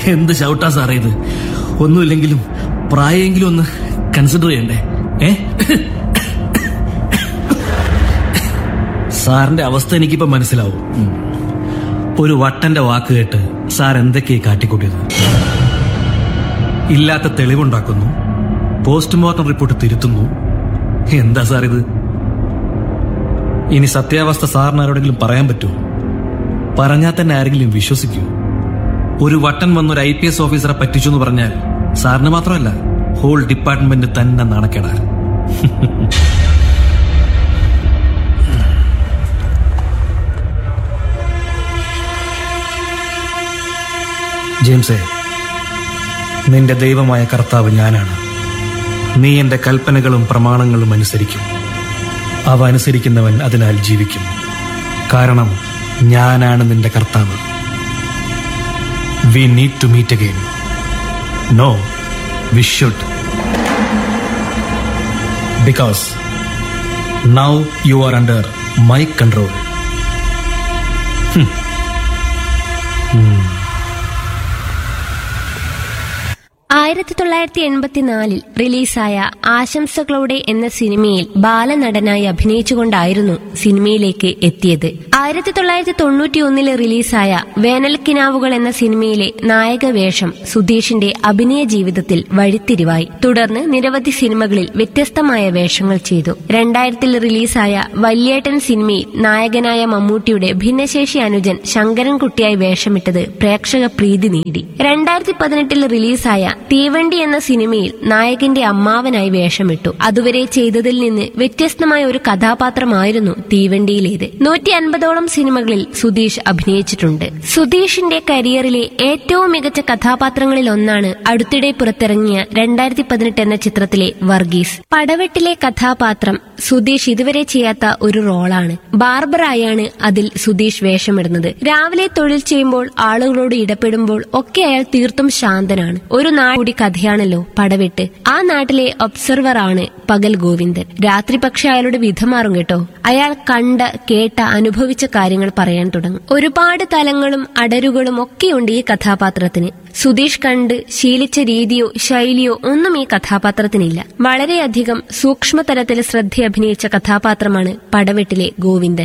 എന്ത് ഷൗട്ടാ സാറേ ഇത് ഒന്നുമില്ലെങ്കിലും പ്രായമെങ്കിലും ഒന്ന് കൺസിഡർ ചെയ്യണ്ടേ ഏ സാറിന്റെ അവസ്ഥ എനിക്കിപ്പോ മനസ്സിലാവും ഉം. ഒരു വട്ടന്റെ വാക്ക് കേട്ട് സാർ എന്തൊക്കെയാ കാട്ടിക്കൂട്ടിയത് ഇല്ലാത്ത തെളിവുണ്ടാക്കുന്നു പോസ്റ്റ്മോർട്ടം റിപ്പോർട്ട് തിരുത്തുന്നു എന്താ സാർ ഇത് ഇനി സത്യാവസ്ഥ സാറിന് ആരോടെങ്കിലും പറയാൻ പറ്റുമോ പറഞ്ഞാൽ തന്നെ ആരെങ്കിലും വിശ്വസിക്കൂ ഒരു വട്ടൻ വന്നൊരു ഐ പി എസ് ഓഫീസറെ പറ്റിച്ചു എന്ന് പറഞ്ഞാൽ സാറിന് മാത്രമല്ല ഹോൾ ഡിപ്പാർട്ട്മെന്റ് തന്നെ നാണക്കേടാ ജെയിംസേ നിന്റെ ദൈവമായ കർത്താവ് ഞാനാണ് നീ എന്റെ കൽപ്പനകളും പ്രമാണങ്ങളും അനുസരിക്കും അവ അനുസരിക്കുന്നവൻ അതിനാൽ ജീവിക്കും കാരണം ഞാനാണ് നിന്റെ കർത്താവ് we need to meet again no we should because now you are under my control ആയിരത്തി തൊള്ളായിരത്തി എൺപത്തിനാലിൽ റിലീസായ ആശംസകളോടെ എന്ന സിനിമയിൽ ബാലനടനായി അഭിനയിച്ചുകൊണ്ടായിരുന്നു സിനിമയിലേക്ക് എത്തിയത് ആയിരത്തി തൊള്ളായിരത്തി തൊണ്ണൂറ്റിയൊന്നില് റിലീസായ വേനൽക്കിനാവുകൾ എന്ന സിനിമയിലെ നായക വേഷം സുധീഷിന്റെ അഭിനയ ജീവിതത്തിൽ വഴിത്തിരിവായി തുടർന്ന് നിരവധി സിനിമകളിൽ വ്യത്യസ്തമായ വേഷങ്ങൾ ചെയ്തു രണ്ടായിരത്തിൽ റിലീസായ വല്യേട്ടൻ സിനിമയിൽ നായകനായ മമ്മൂട്ടിയുടെ ഭിന്നശേഷി അനുജൻ ശങ്കരൻകുട്ടിയായി വേഷമിട്ടത് പ്രേക്ഷക പ്രീതി നേടി രണ്ടായിരത്തി പതിനെട്ടിൽ റിലീസായ തീവണ്ടി എന്ന സിനിമയിൽ നായകന്റെ അമ്മാവനായി വേഷമിട്ടു അതുവരെ ചെയ്തതിൽ നിന്ന് വ്യത്യസ്തമായ ഒരു കഥാപാത്രമായിരുന്നു തീവണ്ടിയിലേത് നൂറ്റി അൻപതോളം സിനിമകളിൽ സുധീഷ് അഭിനയിച്ചിട്ടുണ്ട് സുധീഷിന്റെ കരിയറിലെ ഏറ്റവും മികച്ച കഥാപാത്രങ്ങളിൽ ഒന്നാണ് അടുത്തിടെ പുറത്തിറങ്ങിയ രണ്ടായിരത്തി പതിനെട്ട് എന്ന ചിത്രത്തിലെ വർഗീസ് പടവെട്ടിലെ കഥാപാത്രം സുധീഷ് ഇതുവരെ ചെയ്യാത്ത ഒരു റോളാണ് ബാർബറായാണ് അതിൽ സുധീഷ് വേഷമിടുന്നത് രാവിലെ തൊഴിൽ ചെയ്യുമ്പോൾ ആളുകളോട് ഇടപെടുമ്പോൾ ഒക്കെ അയാൾ തീർത്തും ശാന്തനാണ് ഒരു നാട് കൂടി കഥയാണല്ലോ പടവെട്ട് ആ നാട്ടിലെ ഒബ്സർവർ ആണ് പകൽ ഗോവിന്ദൻ രാത്രി പക്ഷെ അയാളുടെ വിധം മാറും കേട്ടോ അയാൾ കണ്ട കേട്ട അനുഭവിച്ച കാര്യങ്ങൾ പറയാൻ തുടങ്ങും ഒരുപാട് തലങ്ങളും അടരുകളും ഒക്കെയുണ്ട് ഈ കഥാപാത്രത്തിന് സുധീഷ് കണ്ട് ശീലിച്ച രീതിയോ ശൈലിയോ ഒന്നും ഈ കഥാപാത്രത്തിനില്ല വളരെയധികം സൂക്ഷ്മതലത്തിൽ ശ്രദ്ധ അഭിനയിച്ച കഥാപാത്രമാണ് പടവെട്ടിലെ ഗോവിന്ദൻ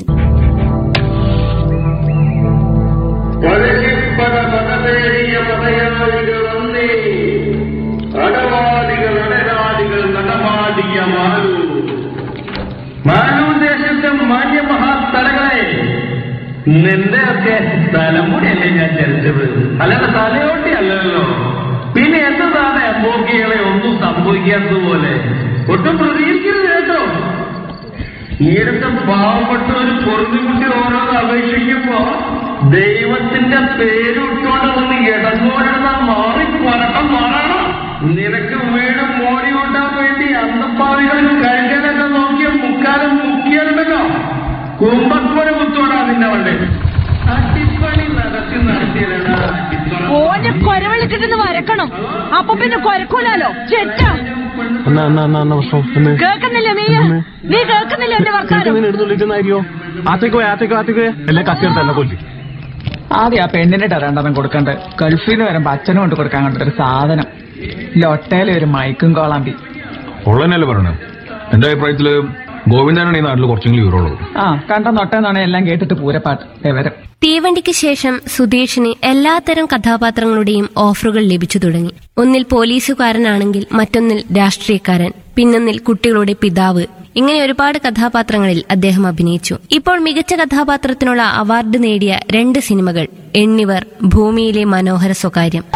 പരശിപ്പന പദമേറിയ പദയാളികൾ വന്നേ അടവാദികൾ അടരാദികൾ നടമാടിയ മാലു മാലു ദേശത്തെ മാന്യ മഹാസ്ഥലങ്ങളെ നിന്റെയൊക്കെ തലമുടിയല്ലേ ഞാൻ ചരിച്ചത് അല്ലാതെ തലയോട്ടി അല്ലല്ലോ പിന്നെ എന്നതാണ് അമ്പോക്കികളെ ഒന്നും സംഭവിക്കാത്തതുപോലെ ഒട്ടും പ്രതീക്ഷിക്കരുത് കേട്ടോ ഈടുത്തെ പാവപ്പെട്ട ഒരു പൊറുതിക്കുട്ടി ഓരോന്ന് അപേക്ഷിക്കുമ്പോ ദൈവത്തിന്റെ പേര് ഇട്ടുകൊണ്ട് വന്ന് ഇടങ്ങോടുന്ന മാറി പരട്ടം മാറണം നിനക്ക് വീട് മോടി കൂട്ടാൻ വേണ്ടി അന്തപ്പാവികൾ കഴിക്കാനൊക്കെ നോക്കിയ മുക്കാലും മുക്കിയാലുണ്ടല്ലോ കുമ്പക്കോട് കുത്തോടാ നിന്നെ വണ്ടേ അടിപ്പണി നടത്തി നടത്തിയതാണ് ഓനെ കൊരവിളിച്ചിട്ട് വരക്കണം അപ്പൊ പിന്നെ കൊരക്കൂലോ ചെറ്റാ എന്നാ എന്നാ എന്നാ എന്നാ പ്രശ്നം എന്ന് കേക്കുന്നില്ല നീ നീ കേക്കുന്നില്ല എന്റെ വർത്താനം എടുത്തുള്ളിക്കുന്നായിരിക്കോ ആത്തേക്കോ ആത്തേക്കോ ആത്തേക്കോ അല്ലേ കത്തിയെടുത്ത് എന്നെ കൊല്ലി ആദ്യം ആ പെണ്ണിന്റെ രണ്ടെണ്ണം കൊടുക്കണ്ട് ഗൾഫിൽ നിന്ന് വരുമ്പോ അച്ഛനും കൊണ്ട് കൊടുക്കാൻ കണ്ടൊരു സാധനം ലൊട്ടയിലെ ഒരു മൈക്കും കോളാമ്പി ഉള്ളതന്നെയല്ലേ പറയണേ എന്റെ അഭിപ്രായത്തില് ഗോവിന്ദനാണ് ഈ നാട്ടിൽ കുറച്ചെങ്കിലും വിവരമുള്ളത് ആ കണ്ട നൊട്ടെന്നാണ് എല്ലാം കേട്ടിട്ട് പൂരപ്പാട്ട് വിവരം തീവണ്ടിക്ക് ശേഷം സുധീഷിന് എല്ലാത്തരം കഥാപാത്രങ്ങളുടെയും ഓഫറുകൾ ലഭിച്ചു തുടങ്ങി ഒന്നിൽ പോലീസുകാരനാണെങ്കിൽ മറ്റൊന്നിൽ രാഷ്ട്രീയക്കാരൻ പിന്നൊന്നിൽ കുട്ടികളുടെ പിതാവ് ഇങ്ങനെ ഒരുപാട് കഥാപാത്രങ്ങളിൽ അദ്ദേഹം അഭിനയിച്ചു ഇപ്പോൾ മികച്ച കഥാപാത്രത്തിനുള്ള അവാർഡ് നേടിയ രണ്ട് സിനിമകൾ എണ്ണിവർ ഭൂമിയിലെ മനോഹര സ്വകാര്യം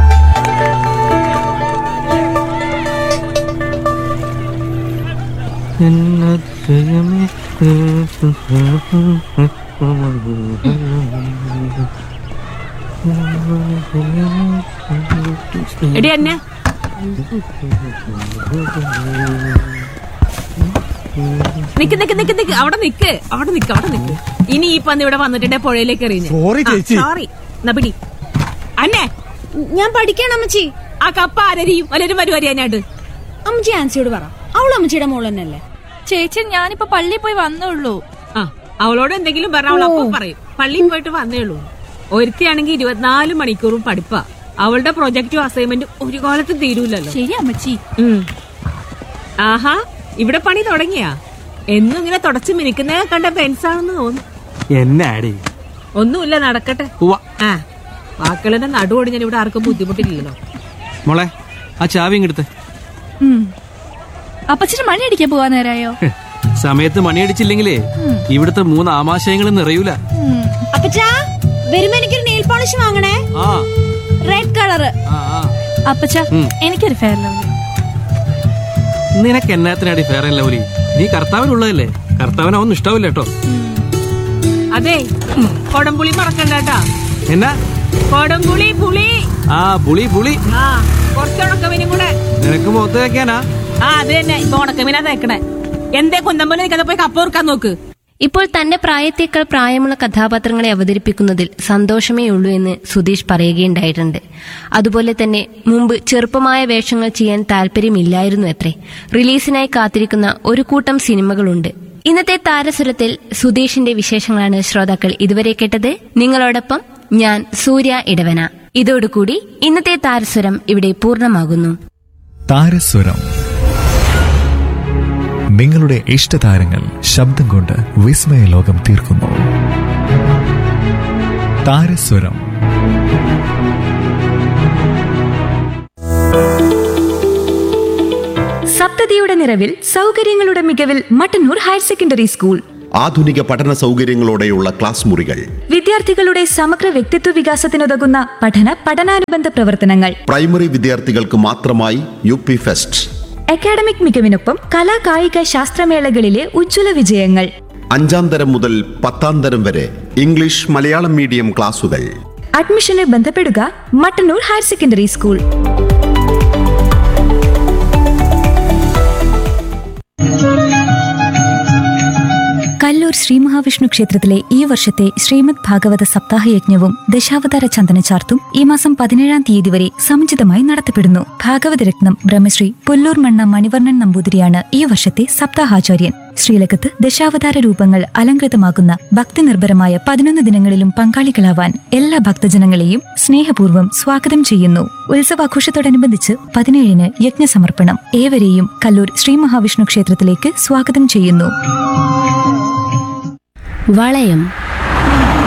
എടി എന്നെ നിക്ക് നിക്ക് നിക്ക് നിക്ക് അവിടെ നിക്ക് അവിടെ നിക്ക് അവിടെ നിക്ക് ഇനി ഈ പന്നി ഇവിടെ വന്നിട്ടുണ്ടെ പുഴയിലേക്ക് എറിയുന്നു Sorry, ചേച്ചി. സോറി എന്നാ പിടി അന്നെ ഞാൻ പഠിക്കണം അമ്മച്ചി ആ കപ്പ ആരരിയും വല്ലരും വരുവാരി അതിനായിട്ട് അമ്മച്ചി ആൻസിയോട് പറ അവൾ അമ്മച്ചിയുടെ മോൾ തന്നെയല്ലേ ചേച്ചി ഞാനിപ്പോ പള്ളിയിൽ പോയി വന്നുള്ളൂ ആ അവളോട് എന്തെങ്കിലും പറഞ്ഞ അവൾ അപ്പം പറയും പള്ളിയിൽ പോയിട്ട് വന്നേ ഉള്ളൂ ഒരുത്തിയാണെങ്കിൽ ഇരുപത്തിനാല് മണിക്കൂറും പഠിപ്പാ അവളുടെ പ്രൊജക്റ്റും അസൈൻമെന്റും ഒരു കാലത്തും തീരൂലല്ലോ ശരി അമ്മച്ചി ഉം. ആഹാ ഇവിടെ പണി തുടങ്ങിയാ എന്നും ഇങ്ങനെ തുടച്ച് മിനിക്കുന്നേ കണ്ട ബെൻസാണെന്ന് തോന്നുന്നു എന്നാടി ഒന്നുമില്ല നടക്കട്ടെ ആ വാക്കുകളുടെ നടുവോട് ഞാൻ ഇവിടെ ആർക്കും ബുദ്ധിമുട്ടില്ലല്ലോ മോളെ ആ ചാവി ഇങ്ങെടുത്ത് ഉം. അപ്പച്ചന് മണി അടിക്കാൻ പോവാൻ നേരായോ സമയത്ത് മണിയടിച്ചില്ലെങ്കിലേ ഇവിടുത്തെ മൂന്ന് ആമാശയങ്ങളും നിറയൂല ഉം. അപ്പച്ചാ വരുമ്പോ എനിക്കൊരു നെയിൽ പോളിഷ് വാങ്ങണേ ആ റെഡ് കളറ് ആ ആ അപ്പച്ച ഉം. എനിക്കൊരു ഫെയർ ലവ്ലി നിനക്ക് എന്നാത്തിനാടി ഫെയർ ആൻഡ് ലവ്ലി നീ കർത്താവിനുള്ളതല്ലേ കർത്താവിനൊന്നും ഇഷ്ടാവില്ല കേട്ടോ അതെ കൊടംപുളി മറക്കണ്ട കേട്ടാ എന്നാ കൊടംപുളി പുളി ആ പുളി പുളി ആ കുറച്ചുണക്കമിനും കൂടെ നിനക്ക് മുഖത്ത് വെക്കാനാ ആ അത് തന്നെ ഇപ്പൊ ഉണക്കമീനാ തേക്കണേ എന്തേ കുന്തമ്പലം നിൽക്കാതെ പോയി കപ്പ ഓർക്കാൻ നോക്ക് ഇപ്പോൾ തന്റെ പ്രായത്തേക്കാൾ പ്രായമുള്ള കഥാപാത്രങ്ങളെ അവതരിപ്പിക്കുന്നതിൽ സന്തോഷമേ ഉള്ളൂ എന്ന് സുധീഷ് പറയുകയുണ്ടായിട്ടുണ്ട് അതുപോലെ തന്നെ മുമ്പ് ചെറുപ്പമായ വേഷങ്ങൾ ചെയ്യാൻ താല്പര്യമില്ലായിരുന്നു അത്രേ റിലീസിനായി കാത്തിരിക്കുന്ന ഒരു കൂട്ടം സിനിമകളുണ്ട് ഇന്നത്തെ താരസുരത്തിൽ സുധീഷിന്റെ വിശേഷങ്ങളാണ് ശ്രോതാക്കൾ ഇതുവരെ കേട്ടത് നിങ്ങളോടൊപ്പം ഞാൻ സൂര്യ ഇടവന ഇതോടുകൂടി ഇന്നത്തെ താരസുരം ഇവിടെ പൂർണ്ണമാകുന്നു താരസ്വരം നിങ്ങളുടെ ഇഷ്ടതാരങ്ങൾ ശബ്ദം കൊണ്ട് വിസ്മയ ലോകം തീർക്കുന്നു താരസ്വരം സപ്തതിയുടെ നിറവിൽ സൗകര്യങ്ങളുടെ മികവിൽ മട്ടന്നൂർ ഹയർ സെക്കൻഡറി സ്കൂൾ ആധുനിക പഠന സൗകര്യങ്ങളോടെയുള്ള ക്ലാസ് മുറികൾ വിദ്യാർത്ഥികളുടെ സമഗ്ര വ്യക്തിത്വ വികാസത്തിനുതകുന്ന പഠന പഠനാനുബന്ധ പ്രവർത്തനങ്ങൾ പ്രൈമറി വിദ്യാർത്ഥികൾക്ക് മാത്രമായി യു പി ഫെസ്റ്റ് അക്കാഡമിക് മികവിനൊപ്പം കലാ കായിക ശാസ്ത്രമേളകളിലെ ഉജ്ജ്വല വിജയങ്ങൾ അഞ്ചാം തരം മുതൽ പത്താം തരം വരെ ഇംഗ്ലീഷ് മലയാളം മീഡിയം ക്ലാസുകൾ അഡ്മിഷന് ബന്ധപ്പെടുക Mattannur higher secondary school Kallur Shri Mahavishnu ക്ഷേത്രത്തിലെ ഈ വർഷത്തെ ശ്രീമദ് ഭാഗവത സപ്താഹ യജ്ഞവും ദശാവതാര ചന്ദനചാർത്തും ഈ മാസം പതിനേഴാം തീയതി വരെ സമുചിതമായി നടത്തപ്പെടുന്നു ഭാഗവതരത്നം ബ്രഹ്മശ്രീ പുല്ലൂർ മണ്ണ മണിവർണ്ണൻ നമ്പൂതിരിയാണ് ഈ വർഷത്തെ സപ്താഹാചാര്യൻ ശ്രീലകത്ത് ദശാവതാര രൂപങ്ങൾ അലങ്കൃതമാകുന്ന ഭക്തി നിർഭരമായ പതിനൊന്ന് ദിനങ്ങളിലും പങ്കാളികളാവാൻ എല്ലാ ഭക്തജനങ്ങളെയും സ്നേഹപൂർവ്വം സ്വാഗതം ചെയ്യുന്നു ഉത്സവാഘോഷത്തോടനുബന്ധിച്ച് പതിനേഴിന് യജ്ഞസമർപ്പണം ഏവരെയും കല്ലൂർ ശ്രീ മഹാവിഷ്ണു ക്ഷേത്രത്തിലേക്ക് സ്വാഗതം ചെയ്യുന്നു വളയം